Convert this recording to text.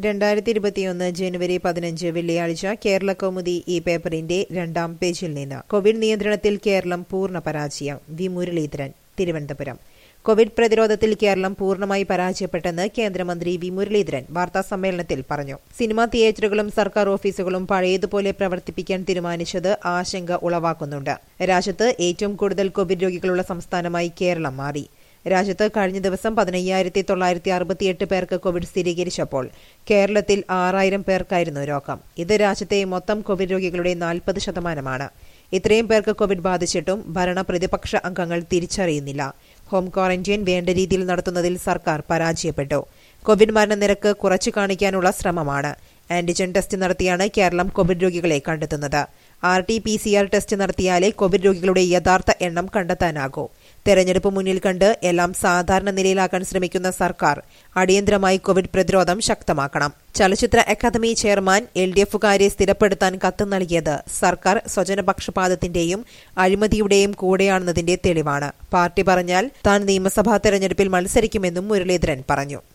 രണ്ടായിരത്തി ഇരുപത്തിയൊന്ന് ജനുവരി പതിനഞ്ച് വെള്ളിയാഴ്ച കേരള കൗമുദി ഈ പേപ്പറിന്റെ രണ്ടാം പേജിൽ നിന്ന് കോവിഡ് നിയന്ത്രണത്തിൽ കേരളം പൂർണ്ണ പരാജയം വി മുരളീധരൻ തിരുവനന്തപുരം കോവിഡ് പ്രതിരോധത്തിൽ കേരളം പൂർണ്ണമായി പരാജയപ്പെട്ടെന്ന് കേന്ദ്രമന്ത്രി വി മുരളീധരൻ വാർത്താസമ്മേളനത്തിൽ പറഞ്ഞു സിനിമാ തിയേറ്ററുകളും സർക്കാർ ഓഫീസുകളും പഴയതുപോലെ പ്രവർത്തിപ്പിക്കാൻ തീരുമാനിച്ചത് ആശങ്ക ഉളവാക്കുന്നുണ്ട് രാജ്യത്ത് ഏറ്റവും കൂടുതൽ കോവിഡ് രോഗികളുള്ള സംസ്ഥാനമായി കേരളം മാറി രാജ്യത്ത് കഴിഞ്ഞ ദിവസം പതിനയ്യായിരത്തി തൊള്ളായിരത്തി അറുപത്തിയെട്ട് പേർക്ക് കോവിഡ് സ്ഥിരീകരിച്ചപ്പോൾ കേരളത്തിൽ ആറായിരം പേർക്കായിരുന്നു രോഗം ഇത് രാജ്യത്തെ മൊത്തം കോവിഡ് രോഗികളുടെ നാൽപ്പത് ശതമാനമാണ് ഇത്രയും പേർക്ക് കോവിഡ് ബാധിച്ചിട്ടും ഭരണ പ്രതിപക്ഷ അംഗങ്ങൾ തിരിച്ചറിയുന്നില്ല ഹോം ക്വാറന്റൈൻ വേണ്ട രീതിയിൽ നടത്തുന്നതിൽ സർക്കാർ പരാജയപ്പെട്ടു കോവിഡ് മരണനിരക്ക് കുറച്ചു കാണിക്കാനുള്ള ശ്രമമാണ് ആന്റിജൻ ടെസ്റ്റ് നടത്തിയാണ് കേരളം കോവിഡ് രോഗികളെ കണ്ടെത്തുന്നത് R T P C R test നടത്തിയാലേ കോവിഡ് രോഗികളുടെ യഥാർത്ഥ എണ്ണം കണ്ടെത്താനാകൂ തെരഞ്ഞെടുപ്പ് മുന്നിൽ കണ്ട് എല്ലാം സാധാരണ നിലയിലാക്കാൻ ശ്രമിക്കുന്ന സർക്കാർ അടിയന്തരമായി കോവിഡ് പ്രതിരോധം ശക്തമാക്കണം ചലച്ചിത്ര അക്കാദമി ചെയർമാൻ എൽ ഡി എഫുകാരെ സ്ഥിരപ്പെടുത്താൻ കത്ത് നൽകിയത് സർക്കാർ സ്വജനപക്ഷപാതത്തിന്റെയും അഴിമതിയുടെയും കൂടെയാണെന്നതിന്റെ തെളിവാണ് പാർട്ടി പറഞ്ഞാൽ താൻ നിയമസഭാ തെരഞ്ഞെടുപ്പിൽ മത്സരിക്കുമെന്നും മുരളീധരൻ പറഞ്ഞു